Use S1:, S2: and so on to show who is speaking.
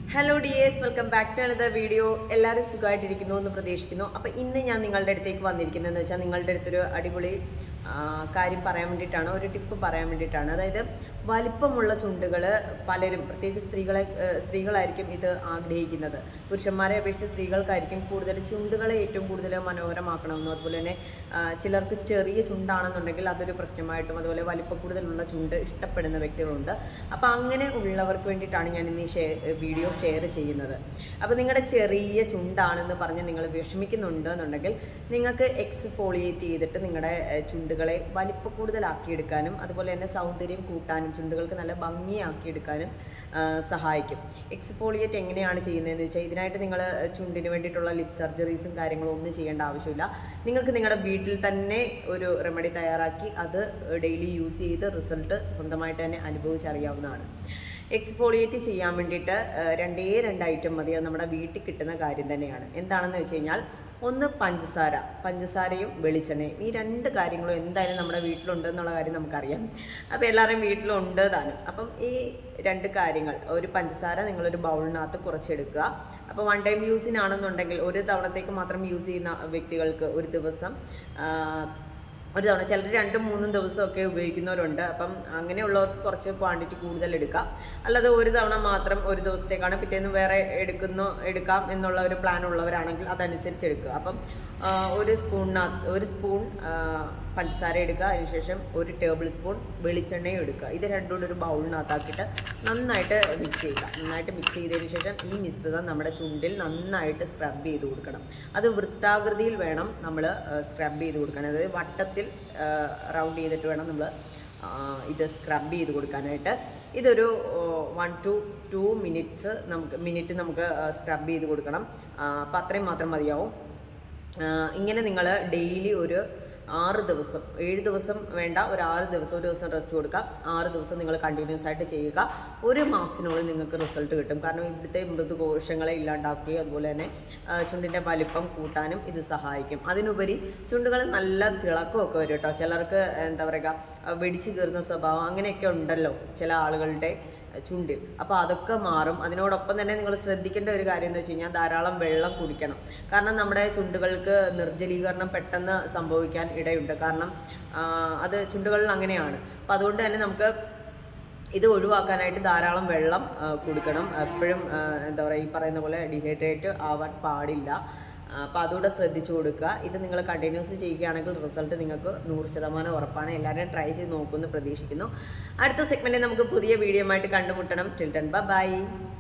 S1: hello dears welcome back to another video എല്ലാവരും സുഖമായിട്ടിരിക്കുന്നു എന്ന് പ്രതീക്ഷിക്കുന്നു അപ്പോൾ ഇന്ന് ഞാൻ നിങ്ങളുടെ അടുത്തേക്ക് വന്നിരിക്കുന്നതെന്ന് വെച്ചാൽ നിങ്ങളുടെ അടുത്തൊരു അടിപൊളി ആ, കാര്യം പറയാൻ വേണ്ടിയിട്ടാണ് ഒരു ടിപ്പ് പറയാൻ വേണ്ടിയിട്ടാണ് അതായത് വലിപ്പമുള്ള ചുണ്ടുകൾ പലരും പ്രത്യേകിച്ച് സ്ത്രീകളെ ഏ, സ്ത്രീകളായിരിക്കും ഇത് ആഗ്രഹിക്കുന്നത് പുരുഷന്മാരെ അപേക്ഷിച്ച് സ്ത്രീകൾക്കായിരിക്കും കൂടുതൽ ചുണ്ടുകളെ ഏറ്റവും കൂടുതൽ മനോഹരമാക്കണമെന്നും അതുപോലെ തന്നെ ആ, ചിലർക്ക് ചെറിയ ചുണ്ടാണെന്നുണ്ടെങ്കിൽ അതൊരു പ്രശ്നമായിട്ടും അതുപോലെ വലിപ്പം കൂടുതലുള്ള ചുണ്ട് ഇഷ്ടപ്പെടുന്ന വ്യക്തികളുണ്ട് അപ്പോൾ അങ്ങനെ ഉള്ളവർക്ക് വേണ്ടിയിട്ടാണ് ഞാൻ ഇന്ന് ഈ ഷെയർ വീഡിയോ ഷെയർ ചെയ്യുന്നത് അപ്പോൾ നിങ്ങളുടെ ചെറിയ ചുണ്ടാണെന്ന് പറഞ്ഞ് നിങ്ങൾ വിഷമിക്കുന്നുണ്ട് എന്നുണ്ടെങ്കിൽ നിങ്ങൾക്ക് എക്സ്ഫോളിയേറ്റ് ചെയ്തിട്ട് നിങ്ങളുടെ ഏഹ്, ചുണ്ടുകളെ വലിപ്പ കൂടുതലാക്കിയെടുക്കാനും അതുപോലെ തന്നെ സൗന്ദര്യം കൂട്ടാനും ചുണ്ടുകൾക്ക് നല്ല ഭംഗിയാക്കിയെടുക്കാനും ആ, സഹായിക്കും എക്സ്ഫോളിയേറ്റ് എങ്ങനെയാണ് ചെയ്യുന്നതെന്ന് വെച്ചാൽ ഇതിനായിട്ട് നിങ്ങൾ ചുണ്ടിന് വേണ്ടിയിട്ടുള്ള ലിപ് സർജറീസും കാര്യങ്ങളും ഒന്നും ചെയ്യേണ്ട ആവശ്യമില്ല നിങ്ങൾക്ക് നിങ്ങളുടെ വീട്ടിൽ തന്നെ ഒരു റെമഡി തയ്യാറാക്കി അത് ഡെയിലി യൂസ് ചെയ്ത് റിസൾട്ട് സ്വന്തമായിട്ട് തന്നെ അനുഭവിച്ചറിയാവുന്നതാണ് എക്സ്ഫോളിയേറ്റ് ചെയ്യാൻ വേണ്ടിയിട്ട് ആ, രണ്ടേ രണ്ട് ഐറ്റം മതി അത് നമ്മുടെ വീട്ടിൽ കിട്ടുന്ന കാര്യം തന്നെയാണ് എന്താണെന്ന് വെച്ച് കഴിഞ്ഞാൽ ഒന്ന് പഞ്ചസാര പഞ്ചസാരയും വെളിച്ചെണ്ണയും ഈ രണ്ട് കാര്യങ്ങളും എന്തായാലും നമ്മുടെ വീട്ടിലുണ്ട് എന്നുള്ള കാര്യം നമുക്കറിയാം അപ്പോൾ എല്ലാവരുടെയും വീട്ടിലുണ്ട് താനും അപ്പം ഈ രണ്ട് കാര്യങ്ങൾ ഒരു പഞ്ചസാര നിങ്ങളൊരു ബൗളിനകത്ത് കുറച്ചെടുക്കുക അപ്പോൾ വൺ ടൈം യൂസിനാണെന്നുണ്ടെങ്കിൽ ഒരു തവണത്തേക്ക് മാത്രം യൂസ് ചെയ്യുന്ന വ്യക്തികൾക്ക് ഒരു ദിവസം ആ, ഒരു തവണ ചിലർ രണ്ടും മൂന്നും ദിവസമൊക്കെ ഉപയോഗിക്കുന്നവരുണ്ട് അപ്പം അങ്ങനെയുള്ളവർക്ക് കുറച്ച് ക്വാണ്ടിറ്റി കൂടുതൽ എടുക്കാം അല്ലാതെ ഒരു തവണ മാത്രം ഒരു ദിവസത്തേക്കാണ് പിറ്റേന്ന് വേറെ എടുക്കുന്നു എടുക്കാം എന്നുള്ള ഒരു പ്ലാൻ ഉള്ളവരാണെങ്കിൽ അതനുസരിച്ച് എടുക്കുക അപ്പം ആ, ഒരു സ്പൂണിനകത്ത് ഒരു സ്പൂൺ ആ, പഞ്ചസാര എടുക്കുക അതിനുശേഷം ഒരു ടേബിൾ സ്പൂൺ വെളിച്ചെണ്ണയും എടുക്കുക ഇത് രണ്ടും കൂടെ ഒരു ബൗളിനകത്താക്കിയിട്ട് നന്നായിട്ട് മിക്സ് ചെയ്യുക നന്നായിട്ട് മിക്സ് ചെയ്തതിന് ശേഷം ഈ മിശ്രിതം നമ്മുടെ ചുണ്ടിൽ നന്നായിട്ട് സ്ക്രബ് ചെയ്ത് കൊടുക്കണം അത് വൃത്താകൃതിയിൽ വേണം നമ്മൾ സ്ക്രബ് ചെയ്ത് കൊടുക്കാൻ അതായത് വട്ടത്തിൽ റൗണ്ട് ചെയ്തിട്ട് വേണം നമ്മൾ ഇത് സ്ക്രബ് ചെയ്ത് കൊടുക്കാനായിട്ട് ഇതൊരു വൺ ടു ടു മിനിറ്റ്സ് നമുക്ക് മിനിറ്റ് നമുക്ക് സ്ക്രബ് ചെയ്ത് കൊടുക്കണം അപ്പം അത്രയും മാത്രം മതിയാവും ആ, ഇങ്ങനെ നിങ്ങൾ ഡെയിലി ഒരു ആറ് ദിവസം ഏഴ് ദിവസം വേണ്ട ഒരു ആറ് ദിവസം ഒരു ദിവസം റെസ്റ്റ് കൊടുക്കാം ആറ് ദിവസം നിങ്ങൾ കണ്ടിന്യൂസ് ആയിട്ട് ചെയ്യുക ഒരു മാസത്തിനുള്ളിൽ നിങ്ങൾക്ക് റിസൾട്ട് കിട്ടും കാരണം ഇവിടുത്തെ മൃദുകോശങ്ങളെ ഇല്ലാണ്ടാക്കുകയും അതുപോലെ തന്നെ ആ, ചുണ്ടിൻ്റെ വലിപ്പം കൂട്ടാനും ഇത് സഹായിക്കും അതിനുപരി ചുണ്ടുകൾ നല്ല തിളക്കമൊക്കെ വരും കേട്ടോ ചിലർക്ക് എന്താ പറയുക ആ, വെടിച്ച് കയറുന്ന സ്വഭാവം അങ്ങനെയൊക്കെ ഉണ്ടല്ലോ ചില ആളുകളുടെ ചുണ്ടിൽ അപ്പോൾ അതൊക്കെ മാറും അതിനോടൊപ്പം തന്നെ നിങ്ങൾ ശ്രദ്ധിക്കേണ്ട ഒരു കാര്യം എന്ന് വെച്ച് കഴിഞ്ഞാൽ ധാരാളം വെള്ളം കുടിക്കണം കാരണം നമ്മുടെ ചുണ്ടുകൾക്ക് നിർജ്ജലീകരണം പെട്ടെന്ന് സംഭവിക്കാൻ ഇടയുണ്ട് കാരണം ആ, അത് ചുണ്ടുകളിൽ അങ്ങനെയാണ് അപ്പോൾ അതുകൊണ്ട് തന്നെ നമുക്ക് ഇത് ഒഴിവാക്കാനായിട്ട് ധാരാളം വെള്ളം ആ, കൊടുക്കണം എപ്പോഴും ആ, എന്താ പറയുക ഈ പറയുന്ന പോലെ ഡീഹൈഡ്രേറ്റ് ആവാൻ പാടില്ല അപ്പോൾ അതുകൂടെ ശ്രദ്ധിച്ചു കൊടുക്കുക ഇത് നിങ്ങൾ കണ്ടിന്യൂസ് ചെയ്യുകയാണെങ്കിൽ റിസൾട്ട് നിങ്ങൾക്ക് നൂറ് ശതമാനം ഉറപ്പാണ് എല്ലാവരും ട്രൈ ചെയ്ത് നോക്കുമെന്ന് പ്രതീക്ഷിക്കുന്നു അടുത്ത സെഗ്മെൻറ്റിൽ നമുക്ക് പുതിയ വീഡിയോ ആയിട്ട് കണ്ടുമുട്ടണം ടിൽട്ടൺ ബൈ